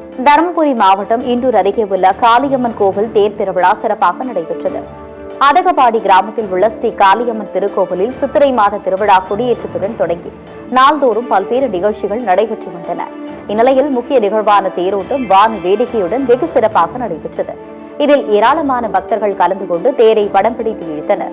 தருமபுரி மாவட்டம் இண்டூர் அருகே உள்ள காளியம்மன் கோவில் தேர் திருவிழா சிறப்பாக நடைபெற்றது அதகபாடி கிராமத்தில் உள்ள ஸ்ரீ காளியம்மன் திருக்கோவிலில் சித்திரை மாத திருவிழா கொடியேற்றத்துடன் தொடங்கி நாள்தோறும் பல்வேறு நிகழ்ச்சிகள் நடைபெற்று வந்தன இந்நிலையில் முக்கிய நிகழ்வான தேரோட்டம் வான வேடிக்கையுடன் வெகு சிறப்பாக நடைபெற்றது இதில் ஏராளமான பக்தர்கள் கலந்து கொண்டு தேரை படம் பிடித்து இழுத்தனர்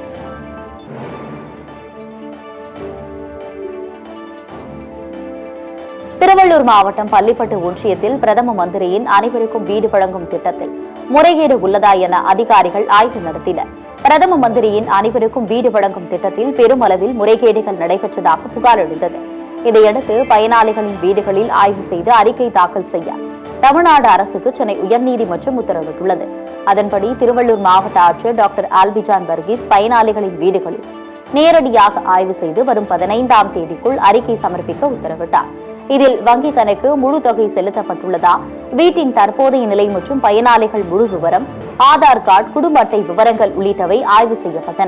திருவள்ளூர் மாவட்டம் பள்ளிப்பட்டு ஒன்றியத்தில் பிரதம மந்திரியின் அனைவருக்கும் வீடு வழங்கும் திட்டத்தில் முறைகேடு உள்ளதா என அதிகாரிகள் ஆய்வு நடத்தினர் பிரதம மந்திரியின் அனைவருக்கும் வீடு வழங்கும் திட்டத்தில் பெருமளவில் முறைகேடுகள் நடைபெற்றதாக புகார் எழுந்தது இதையடுத்து பயனாளிகளின் வீடுகளில் ஆய்வு செய்து அறிக்கை தாக்கல் செய்ய தமிழ்நாடு அரசுக்கு சென்னை உயர்நீதிமன்றம் உத்தரவிட்டுள்ளது அதன்படி திருவள்ளூர் மாவட்ட ஆட்சியர் டாக்டர் ஆல்பிஜான் வர்கீஸ் பயனாளிகளின் வீடுகளில் நேரடியாக ஆய்வு செய்து வரும் பதினைந்தாம் தேதிக்குள் அறிக்கை சமர்ப்பிக்க உத்தரவிட்டார் இதில் வங்கி கணக்கு முழு தொகை செலுத்தப்பட்டுள்ளதா வீட்டின் தற்போதைய நிலை மற்றும் பயனாளிகள் முழு விவரம் ஆதார் கார்டு குடும்ப அட்டை விவரங்கள் உள்ளிட்டவை ஆய்வு செய்யப்பட்டன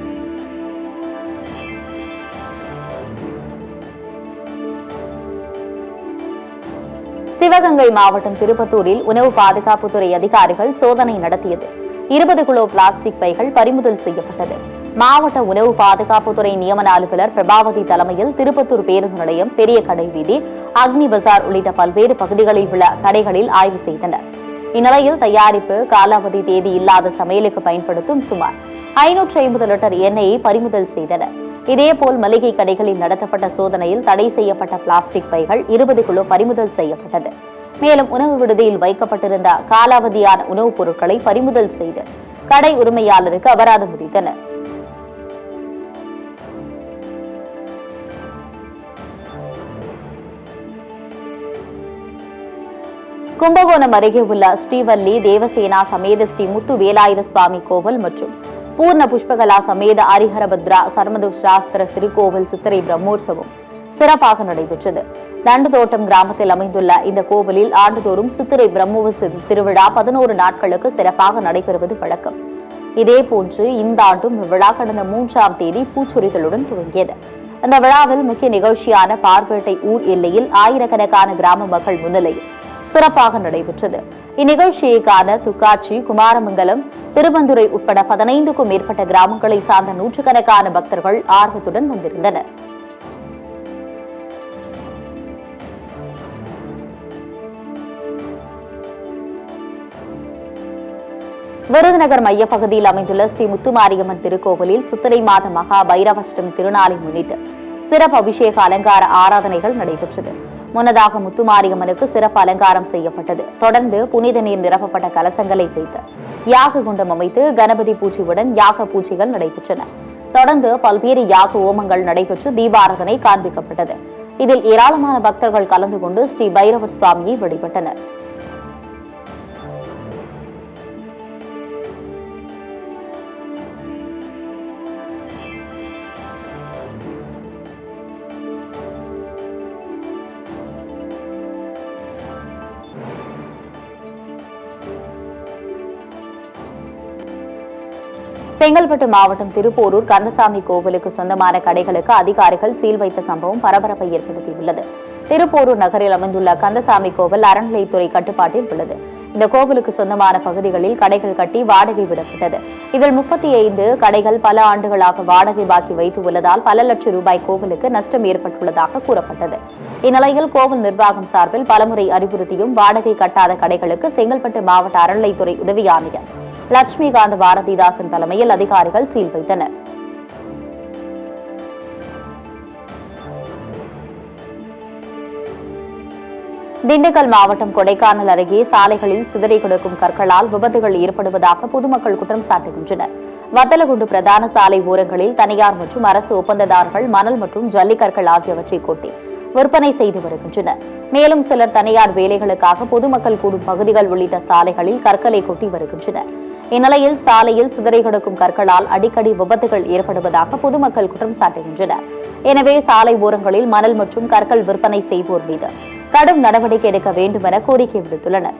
சிவகங்கை மாவட்டம் திருப்பத்தூரில் உணவு பாதுகாப்புத்துறை அதிகாரிகள் சோதனை நடத்தியது இருபது கிலோ பிளாஸ்டிக் பைகள் பறிமுதல் செய்யப்பட்டது மாவட்ட உணவு பாதுகாப்புத்துறை நியமன அலுவலர் பிரபாவதி தலைமையில் திருப்பத்தூர் பேருந்து நிலையம் பெரிய கடை வீதி அக்னி பஜார் உள்ளிட்ட பல்வேறு பகுதிகளில் உள்ள கடைகளில் ஆய்வு செய்தனர் இந்நிலையில் தயாரிப்பு காலாவதி தேதி இல்லாத சமையலுக்கு பயன்படுத்தும் சுமார் ஐநூற்று ஐம்பது லிட்டர் எண்ணெயை பறிமுதல் செய்தனர் இதேபோல் மளிகை கடைகளில் நடத்தப்பட்ட சோதனையில் தடை செய்யப்பட்ட பிளாஸ்டிக் பைகள் இருபது கிலோ பறிமுதல் செய்யப்பட்டது மேலும் உணவு விடுதியில் வைக்கப்பட்டிருந்த காலாவதியான உணவுப் பொருட்களை பறிமுதல் செய்து கடை உரிமையாளருக்கு அபராதம் விதித்தனர் கும்பகோணம் அருகே உள்ள ஸ்ரீவல்லி தேவசேனா சமேத ஸ்ரீ முத்து வேலாயுத சுவாமி கோவில் மற்றும் பூர்ண புஷ்பகலா சமேத ஹரிஹரபத்ரா சர்மது சாஸ்திர திருக்கோவில் சித்திரை பிரம்மோற்சவம் சிறப்பாக நடைபெற்றது தண்டுதோட்டம் கிராமத்தில் அமைந்துள்ள இந்த கோவிலில் ஆண்டுதோறும் சித்திரை பிரம்மோற்சவ திருவிழா பதினோரு நாட்களுக்கு சிறப்பாக நடைபெறுவது வழக்கம் இதேபோன்று இந்த ஆண்டும் இவ்விழா கடந்த மூன்றாம் தேதி பூச்சொரிதலுடன் துவங்கியது அந்த விழாவில் முக்கிய நிகழ்ச்சியான பார்ப்பேட்டை ஊர் எல்லையில் ஆயிரக்கணக்கான கிராம மக்கள் முன்னிலையில் சிறப்பாக நடைபெற்றது இந்நிகழ்ச்சியை காண துக்காட்சி குமாரமங்கலம் திருவந்துரை உட்பட பதினைந்துக்கும் மேற்பட்ட கிராமங்களை சார்ந்த நூற்றுக்கணக்கான பக்தர்கள் ஆர்வத்துடன் வந்திருந்தனர் விருதுநகர் மையப்பகுதியில் அமைந்துள்ள ஸ்ரீ முத்துமாரியம்மன் திருக்கோவிலில் சித்திரை மாத மகா பைரவஷ்டமி திருநாளை முன்னிட்டு சிறப்பு அபிஷேக அலங்கார ஆராதனைகள் நடைபெற்றது முன்னதாக முத்துமாரியம்மனுக்கு சிறப்பு அலங்காரம் செய்யப்பட்டது தொடர்ந்து புனித நீர் நிரப்பப்பட்ட கலசங்களை வைத்து யாக குண்டம் அமைத்து கணபதி பூஜையுடன் யாக பூஜைகள் நடைபெற்றன தொடர்ந்து பல்வேறு யாக ஓமங்கள் நடைபெற்று தீபாராதனை காண்பிக்கப்பட்டது இதில் ஏராளமான பக்தர்கள் கலந்து கொண்டு ஸ்ரீ பைரவர் சுவாமியை வழிபட்டனர் செங்கல்பட்டு மாவட்டம் திருப்போரூர் கந்தசாமி கோவிலுக்கு சொந்தமான கடைகளுக்கு அதிகாரிகள் சீல் வைத்த சம்பவம் பரபரப்பை ஏற்படுத்தியுள்ளது திருப்போரூர் நகரில் அமைந்துள்ள கந்தசாமி கோவில் அறநிலைத்துறை கட்டுப்பாட்டில் உள்ளது இந்த கோவிலுக்கு சொந்தமான பகுதிகளில் கடைகள் கட்டி வாடகை விடப்பட்டது இதில் முப்பத்தி ஐந்து கடைகள் பல ஆண்டுகளாக வாடகை பாக்கி வைத்து உள்ளதால் பல லட்சம் ரூபாய் கோவிலுக்கு நஷ்டம் ஏற்பட்டுள்ளதாக கூறப்பட்டது இந்நிலையில் கோவில் நிர்வாகம் சார்பில் பலமுறை அறிவுறுத்தியும் வாடகை கட்டாத கடைகளுக்கு செங்கல்பட்டு மாவட்ட அறநிலைத்துறை உதவி ஆணையர் லட்சுமிகாந்த் பாரதிதாசன் தலைமையில் அதிகாரிகள் சீல் வைத்தனர் திண்டுக்கல் மாவட்டம் கொடைக்கானல் அருகே சாலைகளில் சிதறி கிடக்கும் கற்களால் விபத்துகள் ஏற்படுவதாக பொதுமக்கள் குற்றம் சாட்டுகின்றனர் வத்தலகுண்டு பிரதான சாலை ஓரங்களில் தனியார் மற்றும் அரசு ஒப்பந்ததாரர்கள் மணல் மற்றும் ஜல்லிக்கற்கள் ஆகியவற்றை கொட்டி விற்பனை செய்து வருகின்றனர் மேலும் சிலர் தனியார் வேலைகளுக்காக பொதுமக்கள் கூடும் பகுதிகள் உள்ளிட்ட சாலைகளில் கற்களை கொட்டி வருகின்றனர் இந்நிலையில் சாலையில் சிதறி கிடக்கும் கற்களால் அடிக்கடி விபத்துகள் ஏற்படுவதாக பொதுமக்கள் குற்றம் சாட்டுகின்றனர் எனவே சாலை ஓரங்களில் மணல் மற்றும் கற்கள் விற்பனை செய்வோர் மீது கடும் நடவடிக்கை எடுக்க வேண்டும் என கோரிக்கை விடுத்துள்ளனர்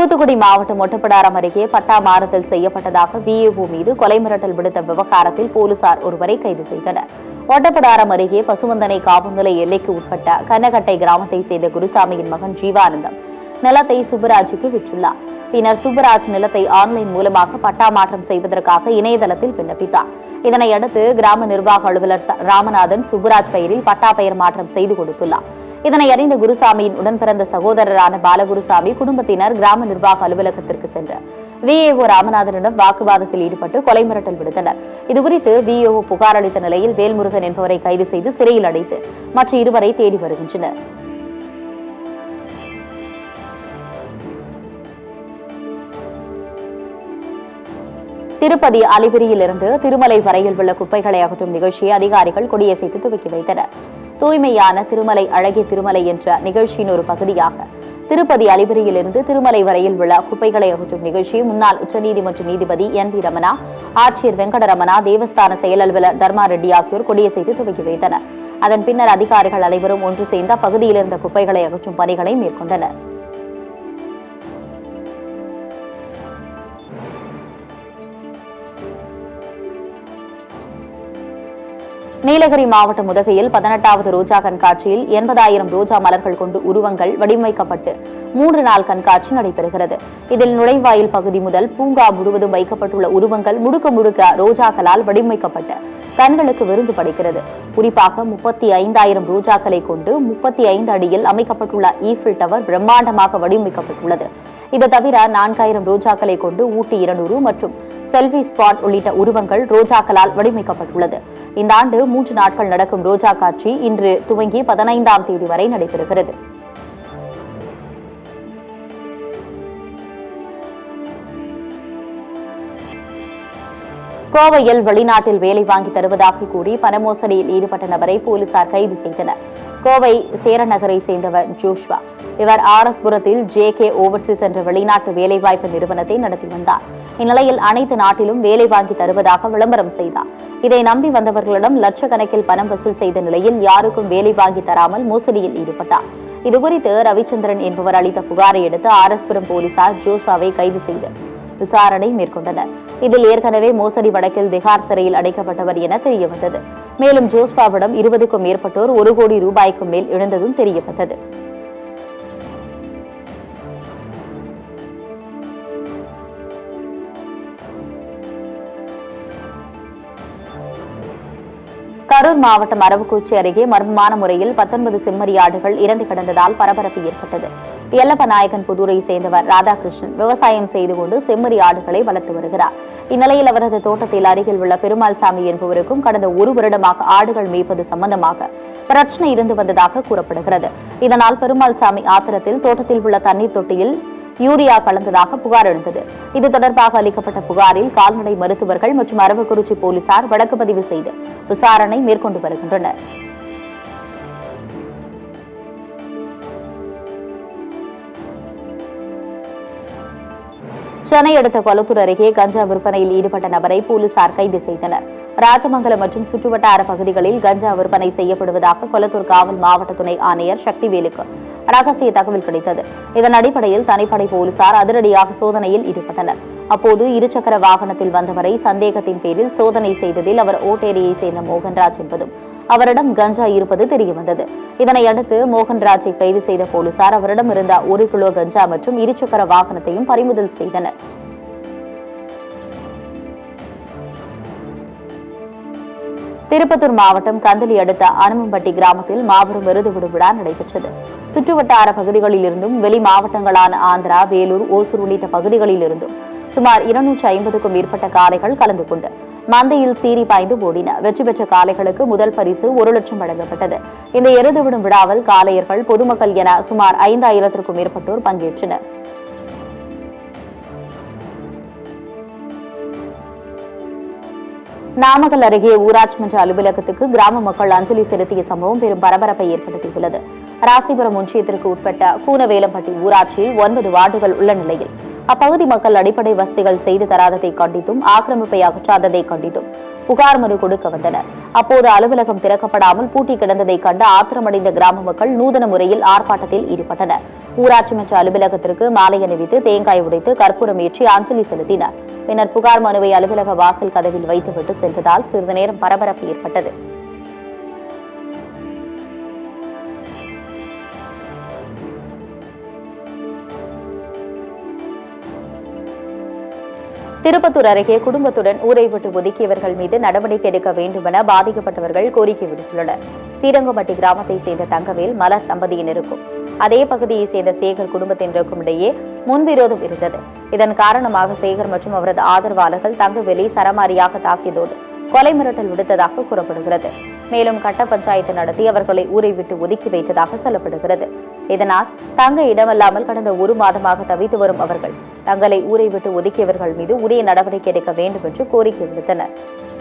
தூத்துக்குடி மாவட்டம் ஒட்டப்பிடாரம் அருகே பட்டா மாறுதல் செய்யப்பட்டதாக விஏஓ மீது கொலை மிரட்டல் விடுத்த விவகாரத்தில் போலீசார் ஒருவரை கைது செய்தனர் ஒட்டப்பிடாரம் அருகே பசுவந்தனை காவல்நிலை எல்லைக்கு உட்பட்ட கனகட்டை கிராமத்தை சேர்ந்த குருசாமியின் மகன் ஜீவானந்தம் நிலத்தை சுப்பராஜுக்கு விற்றுள்ளார் பின்னர் சுப்பராஜ் நிலத்தை ஆன்லைன் மூலமாக பட்டா மாற்றம் செய்வதற்காக இணையதளத்தில் விண்ணப்பித்தார் இதனையடுத்து கிராம நிர்வாக அலுவலர் ச- ராமநாதன் சுப்பராஜ் பெயரில் பட்டா பெயர் மாற்றம் செய்து கொடுத்துள்ளார் இதனை அறிந்த குருசாமியின் உடன் பிறந்த சகோதரரான பாலகுருசாமி குடும்பத்தினர் கிராம நிர்வாக அலுவலகத்திற்கு சென்ற விஏஓ ராமநாதனிடம் வாக்குவாதத்தில் ஈடுபட்டு கொலை மிரட்டல் விடுத்தனர் இதுகுறித்து விஏஓ புகார் அளித்த நிலையில் வேல்முருகன் என்பவரை கைது செய்து சிறையில் அடைத்து மற்ற இருவரை தேடி வருகின்றனர் திருப்பதி அலிபிரியிலிருந்து திருமலை வரையில் உள்ள குப்பைகளை அகற்றும் நிகழ்ச்சியை அதிகாரிகள் கொடியசைத்து துவக்கி வைத்தனர் தூய்மையான திருமலை அழகிய திருமலை என்ற நிகழ்ச்சியின் ஒரு பகுதியாக திருப்பதி அலிபிரியிலிருந்து திருமலை வரையில் உள்ள குப்பைகளை அகற்றும் நிகழ்ச்சியை முன்னாள் உச்சநீதிமன்ற நீதிபதி என் வி ரமணா ஆட்சியர் வெங்கடரமணா தேவஸ்தான செயல் அலுவலர் தர்மா ரெட்டி ஆகியோர் கொடியசைத்து துவக்கி வைத்தனர் அதன் பின்னர் அதிகாரிகள் அனைவரும் ஒன்று சேர்ந்து அப்பகுதியில் இருந்த குப்பைகளை அகற்றும் பணிகளை மேற்கொண்டனர் நீலகிரி மாவட்டம் உதகையில் பதினெட்டாவது ரோஜா கண்காட்சியில் எண்பதாயிரம் ரோஜா மலர்கள் கொண்டு உருவங்கள் வடிவமைக்கப்பட்டு மூன்று நாள் கண்காட்சி நடைபெறுகிறது இதில் நுழைவாயில் பகுதி முதல் பூங்கா முழுவதும் வைக்கப்பட்டுள்ள உருவங்கள் முழுக்க முழுக்க ரோஜாக்களால் வடிவமைக்கப்பட்டு கண்களுக்கு விருந்து படைக்கிறது குறிப்பாக முப்பத்தி ஐந்தாயிரம் ரோஜாக்களை கொண்டு முப்பத்தி ஐந்து அடியில் அமைக்கப்பட்டுள்ள ஈஃபில் டவர் பிரம்மாண்டமாக வடிவமைக்கப்பட்டுள்ளது இது தவிர நான்காயிரம் ரோஜாக்களை கொண்டு ஊட்டி இருநூறு மற்றும் செல்ஃபி ஸ்பாட் உள்ளிட்ட உருவங்கள் ரோஜாக்களால் வடிவமைக்கப்பட்டுள்ளது இந்த ஆண்டு மூன்று நாட்கள் நடக்கும் ரோஜா காட்சி இன்று துவங்கி பதினைந்தாம் தேதி வரை நடைபெறுகிறது கோவையில் வெளிநாட்டில் வேலை வாங்கி தருவதாக கூறி பணமோசடியில் ஈடுபட்ட நபரை போலீசார் கைது செய்தனர் கோவை சேரநகரை சேர்ந்தவர் ஜோஷ்வா இவர் ஆர்எஸ்புரத்தில் ஜே கே ஓவர்சீஸ் என்ற வெளிநாட்டு வேலைவாய்ப்பு நிறுவனத்தை நடத்தி வந்தார் இந்நிலையில் அனைத்து நாட்டிலும் வேலை வாங்கி தருவதாக விளம்பரம் செய்தார் இதை நம்பி வந்தவர்களிடம் லட்சக்கணக்கில் பணம் வசூல் செய்த நிலையில் யாருக்கும் வேலை வாங்கி தராமல் மோசடியில் ஈடுபட்டார் இதுகுறித்து ரவிச்சந்திரன் என்பவர் அளித்த புகாரை அடுத்து ஆர்எஸ்புரம் போலீசார் ஜோஸ்வாவை கைது செய்து விசாரணை மேற்கொண்டனர் இதில் ஏற்கனவே மோசடி வழக்கில் திகார் சிறையில் அடைக்கப்பட்டவர் என தெரியவந்தது மேலும் ஜோஸ்பாவிடம் இருபதுக்கும் மேற்பட்டோர் ஒரு கோடி ரூபாய்க்கும் மேல் இழந்ததும் தெரியவந்தது கரூர் மாவட்டம் அரவக்குச்சி அருகே மர்மமான முறையில் பத்தொன்பது செம்மறியாடுகள் இறந்து கிடந்ததால் பரபரப்பு ஏற்பட்டது எல்லப்ப நாயகன் புதூரை சேர்ந்தவர் ராதாகிருஷ்ணன் விவசாயம் செய்து கொண்டு செம்மறி ஆடுகளை வளர்த்து வருகிறார் இந்நிலையில் அவரது தோட்டத்தில் அருகில் உள்ள பெருமாள் சாமி என்பவருக்கும் கடந்த ஒரு வருடமாக ஆடுகள் மேய்ப்பது சம்பந்தமாக பிரச்சனை இருந்து வந்ததாக கூறப்படுகிறது இதனால் பெருமாள் சாமி ஆத்திரத்தில் தோட்டத்தில் உள்ள தண்ணீர் தொட்டியில் யூரியா கலந்ததாக புகார் எழுந்தது இது தொடர்பாக அளிக்கப்பட்ட புகாரில் கால்நடை மருத்துவர்கள் மற்றும் அரவக்குறிச்சி போலீசார் வழக்கு பதிவு செய்து விசாரணை மேற்கொண்டு வருகின்றனர் சென்னை அடுத்த கொளத்தூர் அருகே கஞ்சா விற்பனையில் ஈடுபட்ட நபரை போலீசார் கைது செய்தனர் ராஜமங்கலம் மற்றும் சுற்றுவட்டார பகுதிகளில் கஞ்சா விற்பனை செய்யப்படுவதாக கொளத்தூர் காவல் மாவட்ட துணை ஆணையர் சக்திவேலுக்கு ரகசிய தகவல் கிடைத்தது இதன் அடிப்படையில் தனிப்படை போலீசார் அதிரடியாக சோதனையில் ஈடுபட்டனர் அப்போது இருசக்கர வாகனத்தில் வந்தவரை சந்தேகத்தின் பேரில் சோதனை செய்ததில் அவர் ஓட்டேரியை சேர்ந்த மோகன்ராஜ் என்பதும் அவரிடம் கஞ்சா இருப்பது தெரியவந்தது இதனை அடுத்து மோகன்ராஜை கைது செய்த போலீசார் அவரிடம் இருந்த ஒரு கிலோ கஞ்சா மற்றும் இருசக்கர வாகனத்தையும் பறிமுதல் செய்தனர் திருப்பத்தூர் மாவட்டம் கந்தளி அடுத்த அனுமம்பட்டி கிராமத்தில் மாபெரும் விருது விடும் விழா நடைபெற்றது சுற்றுவட்டார பகுதிகளில் இருந்தும் வெளி மாவட்டங்களான ஆந்திரா வேலூர் ஓசூர் உள்ளிட்ட பகுதிகளில் இருந்தும் சுமார் இருநூற்றி ஐம்பதுக்கும் மேற்பட்ட காளைகள் கலந்து கொண்டு மந்தையில் சீறி பாய்ந்து ஓடின வெற்றி பெற்ற காளைகளுக்கு முதல் பரிசு ஒரு லட்சம் வழங்கப்பட்டது இந்த எருது விடும் விழாவில் காளையர்கள் பொதுமக்கள் என சுமார் ஐந்தாயிரத்திற்கும் மேற்பட்டோர் பங்கேற்றனர் நாமக்கல் அருகே ஊராட்சி மன்ற அலுவலகத்துக்கு கிராம மக்கள் அஞ்சலி செலுத்திய சம்பவம் பெரும் பரபரப்பை ஏற்படுத்தியுள்ளது ராசிபுரம் ஒன்றியத்திற்கு உட்பட்ட கூனவேலம்பட்டி ஊராட்சியில் ஒன்பது வார்டுகள் உள்ள நிலையில் அப்பகுதி மக்கள் அடிப்படை வசதிகள் செய்து தராததை கண்டித்தும் ஆக்கிரமிப்பை அகற்றாததை கண்டித்தும் புகார் மனு கொடுக்க வந்தனர் அப்போது அலுவலகம் திறக்கப்படாமல் பூட்டி கிடந்ததை கண்டு ஆத்திரமடைந்த கிராம மக்கள் நூதன முறையில் ஆர்ப்பாட்டத்தில் ஈடுபட்டனர் ஊராட்சி மன்ற அலுவலகத்திற்கு மாலை அணிவித்து தேங்காய் உடைத்து கற்பூரம் ஏற்றி அஞ்சலி செலுத்தினர் பின்னர் புகார் மனுவை அலுவலக வாசல் கதவில் வைத்துவிட்டு சென்றதால் சிறிது நேரம் பரபரப்பு ஏற்பட்டது திருப்பத்தூர் அருகே குடும்பத்துடன் ஊரை விட்டு ஒதுக்கியவர்கள் மீது நடவடிக்கை எடுக்க வேண்டுமென பாதிக்கப்பட்டவர்கள் கோரிக்கை விடுத்துள்ளனர் சீரங்கம்பட்டி கிராமத்தை சேர்ந்த தங்கவேல் மலர் தம்பதியினருக்கும் அதே பகுதியை சேர்ந்த சேகர் குடும்பத்தினருக்கும் இடையே முன்விரோதம் இருந்தது இதன் காரணமாக சேகர் மற்றும் அவரது ஆதரவாளர்கள் தங்கவேலை சரமாரியாக தாக்கியதோடு கொலை மிரட்டல் விடுத்ததாக கூறப்படுகிறது மேலும் கட்ட பஞ்சாயத்து நடத்தி அவர்களை ஊரை விட்டு ஒதுக்கி வைத்ததாக சொல்லப்படுகிறது இதனால் தங்க இடமல்லாமல் கடந்த ஒரு மாதமாக தவித்து வரும் அவர்கள் தங்களை ஊரை விட்டு ஒதுக்கியவர்கள் மீது உரிய நடவடிக்கை எடுக்க வேண்டும் என்று கோரிக்கை விடுத்தனர்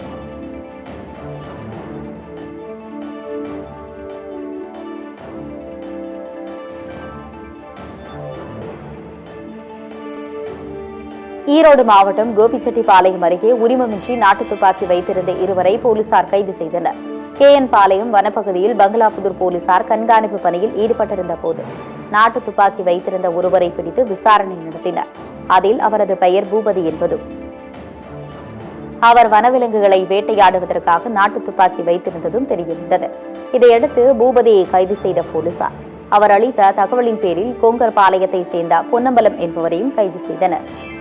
ஈரோடு மாவட்டம் கோபிச்செட்டிப்பாளையம் அருகே உரிமமின்றி நாட்டு துப்பாக்கி வைத்திருந்த இருவரை போலீசார் கைது செய்தனர் கே என் பாளையம் வனப்பகுதியில் பங்களாபுதூர் போலீசார் கண்காணிப்பு பணியில் ஈடுபட்டிருந்த போது நாட்டு துப்பாக்கி வைத்திருந்த ஒருவரை பிடித்து விசாரணை நடத்தினர் அதில் அவரது பெயர் பூபதி என்பதும் அவர் வனவிலங்குகளை வேட்டையாடுவதற்காக நாட்டு துப்பாக்கி வைத்திருந்ததும் தெரியவந்தது இதையடுத்து பூபதியை கைது செய்த போலீசார் அவர் அளித்த தகவலின் பேரில் கொங்கர் பாளையத்தை சேர்ந்த பொன்னம்பலம் என்பவரையும் கைது செய்தனர்